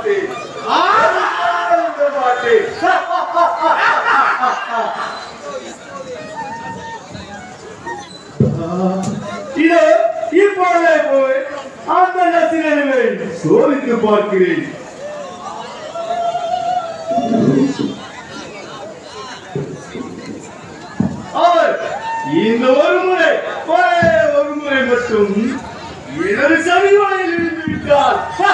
மாட்டேன் விட மாட்டேன் இதோ இப்பொழுதே போய் அந்த நசிகர்களை சோதித்து பார்க்கிறேன் அவர் இந்த ஒரு முறை ஒரே ஒரு முறை மட்டும் எனது சமீபத்தில் இருந்து விட்டார்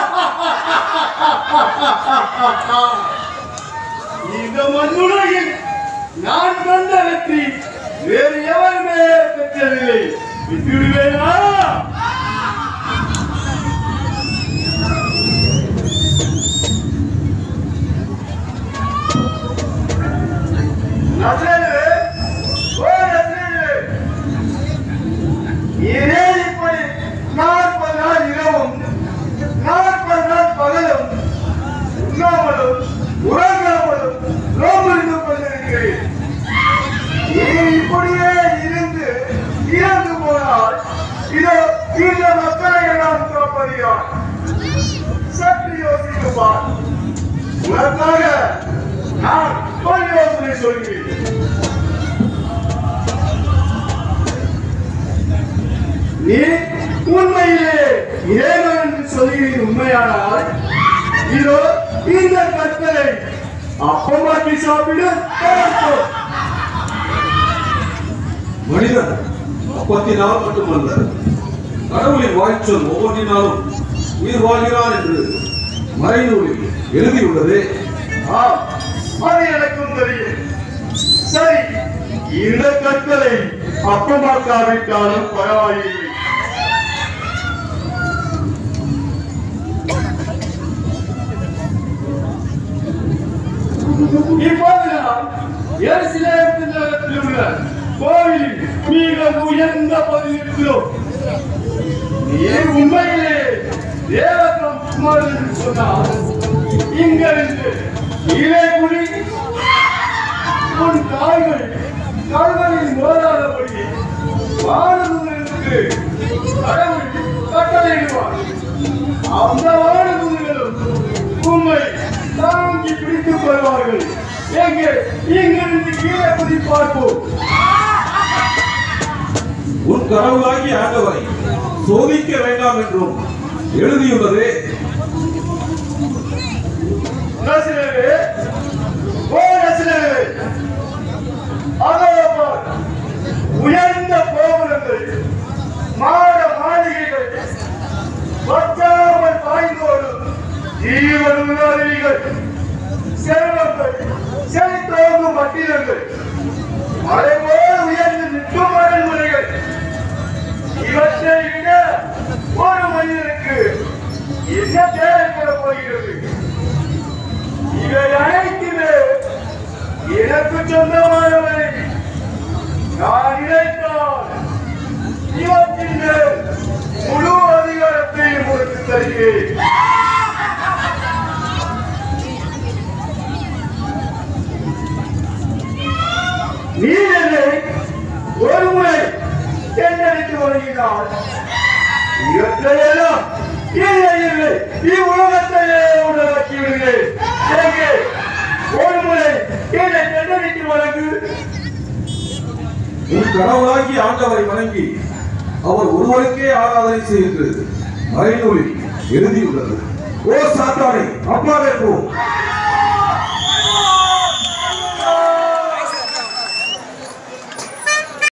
இந்த மண்ணுலகில் நான் கண்ட வெற்றி வேறு எவருமே பெற்றதில்லை விட்டுவிடுவேனா நசரேலு, ஓ நசரேலு, இதே இப்படி நாற்பது நாள் இரவும் நாற்பது நாள் பகலும் உண்ணாமலும் உறங்காமலும் நோம்பிருந்து கொண்டிருக்கிறேன் நீ இப்படியே இருந்து இறந்து போனால் இதோ இந்த மக்களை எல்லாம் காப்பது யார் சற்று யோசித்து பார் உனக்காக நான் ஒரு யோசனை சொல்கிறேன் நீ உண்மையிலே இறைவன் என்று சொல்கிறீர் உண்மையானால் இதோ இந்த கற்களை அப்பமாக்கி சாப்பிடு பார்ப்போம். மனிதன் அப்பத்தினால் மட்டுமல்ல கடவுளின் வாய்ச்சொல் ஒவ்வொன்றினாலும் உயிர் வாழ்கிறான் என்று மறைநூலில் எழுதியுள்ளது ஆம், அது எனக்கும் தெரியும் சரி இந்த கற்களை அப்பமாக்காவிட்டாலும் பரவாயில்லை இப்போது நாம் எருசலேம் நகரத்தில் உள்ள கோவிலில் மிக உயர்ந்த பகுதியில் இருக்கிறோம் நீ உண்மையிலே தேவகம் குமாரன் என்று சொன்னால் இங்கிருந்து கீழே குடி உன் கால்கள் கல்வரில் மோதாதபடி வானதூதர்களுக்கு கடவுள் கட்டளையிடுவார் அந்த வானதூதர்களும் உண்மை தாங்கி பிடித்துக் கொள்வார்கள் எங்கே இங்கிருந்து கீழே குதி பார்ப்போம் உன் கடவுளாகி ஆண்டவரை சோதிக்க வேண்டாம் என்றும் எழுதியுள்ளது நசிலவே ஓ நசிலவே அதோ பார், உயர்ந்த கோபுரங்கள் மாட மாளிகைகள் வற்றாமல் பாய்ந்தோடும் ஜீவனுள்ள அருவிகள் செல்வங்கள் செழித்தோங்கும் பட்டினங்கள் மலை போல் உயர்ந்து நிற்கும் அரண்மனைகள் இவற்றை விட ஒரு மனிதனுக்கு என்ன தேவைப்பட போகிறது இவை அனைத்துமே எனக்கு சொந்தமானவை நான் நினைத்தால் இவற்றின் மேல் முழு அதிகாரத்தையும் உங்களுக்கு தருகிறேன் நீ என்னை ஒரு முறை தேர்ந்தெடுத்து வருகிறாள் இவற்றையெல்லாம் இல்லை இல்லை இவ்வுலகத்தையே உணவாக்கி விடுகிறேன் எங்கே ஒரு முறை என்னை தேர்ந்தெடுத்து வழங்கு உன் கடவுளாகி ஆண்டவரை வணங்கி அவர் ஒருவருக்கே ஆராதனை செய்கின்றது மறைநூலில் எழுதியுள்ளது ஓ சாத்தானே அப்பாவே போ